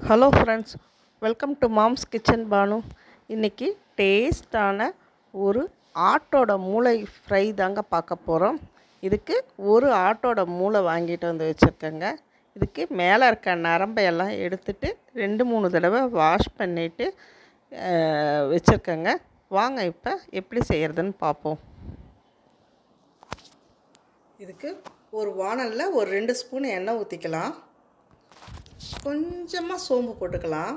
hello friends welcome to mom's kitchen Banu இன்றைக்கி டேஸ்டான ஒரு ஆட்டோட மூளை ஃப்ரை தாங்க பார்க்க போகிறோம் இதுக்கு ஒரு ஆட்டோட மூளை வாங்கிட்டு வந்து வச்சுருக்கேங்க இதுக்கு மேலே இருக்க நரம்பையெல்லாம் எடுத்துட்டு ரெண்டு மூணு தடவை வாஷ் பண்ணிவிட்டு வச்சுருக்கேங்க வாங்க இப்போ எப்படி செய்கிறதுன்னு பார்ப்போம் இதுக்கு ஒரு வானலில் ஒரு ரெண்டு ஸ்பூன் எண்ணெய் ஊற்றிக்கலாம் கொஞ்சமாக சோம்பு போட்டுக்கலாம்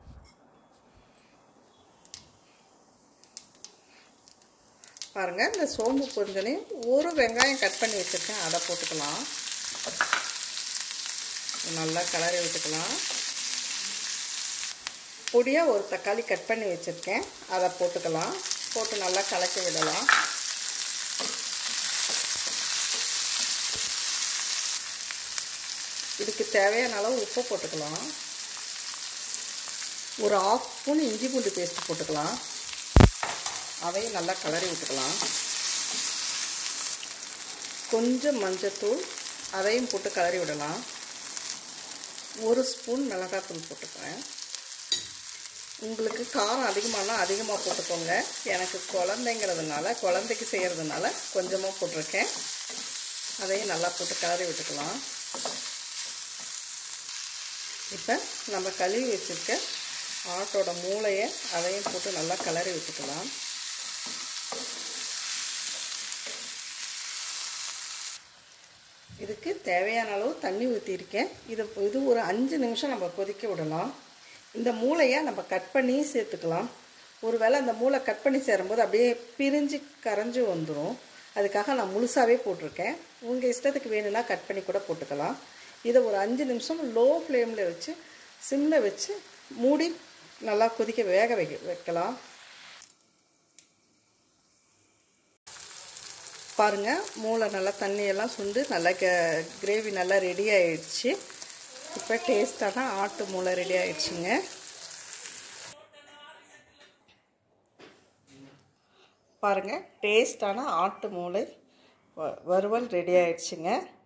பாருங்கள் இந்த சோம்பு கொஞ்சனே ஒரு வெங்காயம் கட் பண்ணி வச்சுருக்கேன் அதை போட்டுக்கலாம் நல்லா கலரி விட்டுக்கலாம் பொடியாக ஒரு தக்காளி கட் பண்ணி வச்சுருக்கேன் அதை போட்டுக்கலாம் போட்டு நல்லா கலக்கி விடலாம் இதுக்கு தேவையான அளவு உப்பு போட்டுக்கலாம் ஒரு ஆஃப் ஸ்பூன் இஞ்சி பூண்டு பேஸ்ட் போட்டுக்கலாம் அதையும் நல்லா கலரி விட்டுக்கலாம் கொஞ்சம் மஞ்சத்தூள் அதையும் போட்டு கலரி விடலாம் ஒரு ஸ்பூன் மிளகாத்தூள் போட்டுக்கிறேன் உங்களுக்கு காரம் அதிகமானா அதிகமாக போட்டுக்கோங்க எனக்கு குழந்தைங்கிறதுனால குழந்தைக்கு செய்கிறதுனால கொஞ்சமாக போட்டிருக்கேன் அதையும் நல்லா போட்டு கலரி விட்டுக்கலாம் இப்போ நம்ம கழுவி வச்சுருக்க ஆட்டோட மூளையை அதையும் போட்டு நல்லா கலரி விட்டுக்கலாம் இதுக்கு தேவையான அளவு தண்ணி ஊற்றிருக்கேன் இது இது ஒரு அஞ்சு நிமிஷம் நம்ம கொதிக்க விடலாம் இந்த மூளையை நம்ம கட் பண்ணி சேர்த்துக்கலாம் ஒருவேளை அந்த மூளை கட் பண்ணி சேரும்போது அப்படியே பிரிஞ்சு கரைஞ்சி வந்துடும் அதுக்காக நான் முழுசாகவே போட்டிருக்கேன் உங்கள் இஷ்டத்துக்கு வேணும்னா கட் பண்ணி கூட போட்டுக்கலாம் இதை ஒரு அஞ்சு நிமிஷம் லோ ஃப்ளேமில் வச்சு சிம்மில் வச்சு மூடி நல்லா கொதிக்க வேக வைக்க வைக்கலாம் பாருங்கள் மூளை நல்லா தண்ணியெல்லாம் சுண்டு நல்லா க கிரேவி நல்லா ரெடி ஆயிடுச்சு இப்போ டேஸ்ட்டான ஆட்டு மூளை ரெடி ஆயிடுச்சுங்க பாருங்கள் டேஸ்ட்டான ஆட்டு மூளை வறுவல் ரெடி ஆயிடுச்சுங்க